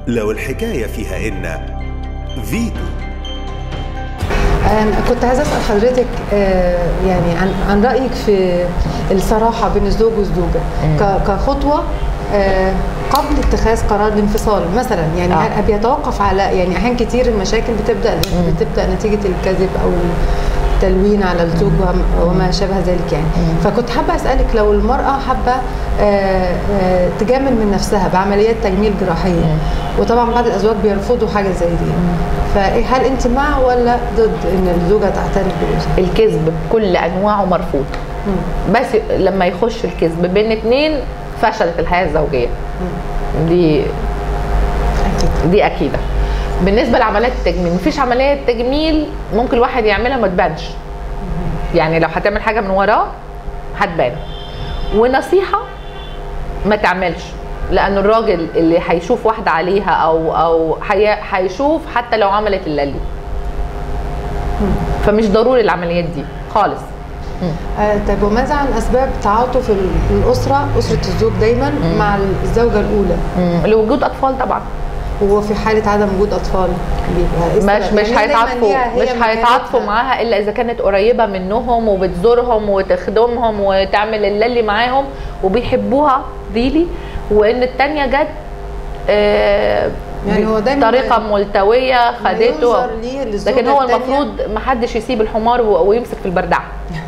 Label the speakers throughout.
Speaker 1: لو الحكاية فيها إن فيتو
Speaker 2: أنا كنت عايزه اسال حضرتك آه، يعني عن عن رايك في الصراحه بين الزوج والزوجه ك- كخطوه آه، قبل اتخاذ قرار الانفصال مثلا يعني
Speaker 3: آه.
Speaker 2: هل بيتوقف على يعني احيان كتير المشاكل بتبدا بتبدا نتيجه الكذب او التلوين على الزوج وما- وما شابه ذلك يعني فكنت حابه اسالك لو المراه حابه آه، آه، تجامل من نفسها بعمليات تجميل جراحيه وطبعا بعض الازواج بيرفضوا حاجه زي دي فهل انت مع ولا ضد ان الزوجه تعترف بجوزها؟
Speaker 3: الكذب بكل انواعه مرفوض بس لما يخش الكذب بين اتنين فشلت الحياه الزوجيه دي
Speaker 2: اكيد
Speaker 3: دي اكيده بالنسبه لعمليات التجميل مفيش عمليه تجميل ممكن الواحد يعملها ما تبانش يعني لو هتعمل حاجه من وراه هتبان ونصيحه ما تعملش لان الراجل اللي هيشوف واحده عليها او او هي- هيشوف حتى لو عملت اللي فمش ضروري العمليات دي خالص
Speaker 2: آه طيب وماذا عن اسباب تعاطف ال- الاسره اسره الزوج دايما مع الزوجه الاولى
Speaker 3: مم. لوجود اطفال طبعا
Speaker 2: وهو في حاله عدم وجود اطفال بيبقى إيه
Speaker 3: مش
Speaker 2: السبب؟
Speaker 3: مش
Speaker 2: يعني هي دايماً
Speaker 3: هيتعاطفوا
Speaker 2: ليها- هي
Speaker 3: مش هيتعاطفوا
Speaker 2: مكانتها.
Speaker 3: معاها الا اذا كانت قريبه منهم وبتزورهم وتخدمهم وتعمل اللي معاهم وبيحبوها ريلي وان التانيه جت آه،
Speaker 2: يعني هو دايماً
Speaker 3: بطريقه ملتويه
Speaker 2: ما
Speaker 3: خدته
Speaker 2: ينظر ليه للزوجة
Speaker 3: لكن هو
Speaker 2: التانية.
Speaker 3: المفروض ما حدش يسيب الحمار و- ويمسك في البردعه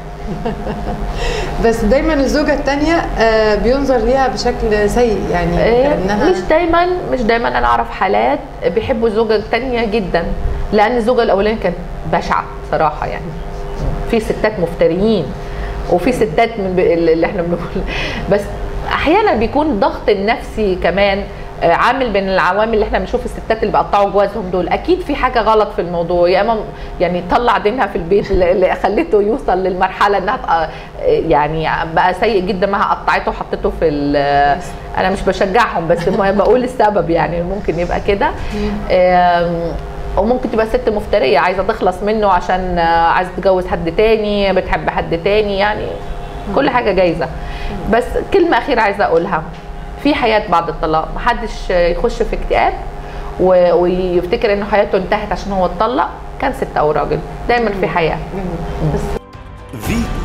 Speaker 2: بس دايما الزوجه الثانيه آه بينظر ليها بشكل سيء يعني
Speaker 3: إيه،
Speaker 2: كانها
Speaker 3: مش دايما مش دايما انا اعرف حالات بيحبوا الزوجه الثانيه جدا لان الزوجه الاولانيه كانت بشعه صراحه يعني في ستات مفتريين وفي ستات من ب- اللي احنا بنقول بس احيانا بيكون الضغط النفسي كمان آه، عامل بين العوامل اللي احنا بنشوف الستات اللي بيقطعوا جوازهم دول اكيد في حاجه غلط في الموضوع يا اما يعني طلع دينها في البيت اللي اللي خلته يوصل للمرحله انها تق- يعني بقى سيء جدا ما قطعته وحطيته في ال- انا مش بشجعهم بس ما بقول السبب يعني ممكن يبقى كده آم، وممكن تبقى ست مفتريه عايزه تخلص منه عشان آه، عايزه تتجوز حد تاني بتحب حد تاني يعني كل حاجه جايزه بس كلمه اخيره عايزه اقولها في حياه بعد الطلاق محدش يخش في اكتئاب و- ويفتكر انه حياته انتهت عشان هو اتطلق كان ست او راجل دايما في حياه
Speaker 2: جميل. بس
Speaker 1: فيتو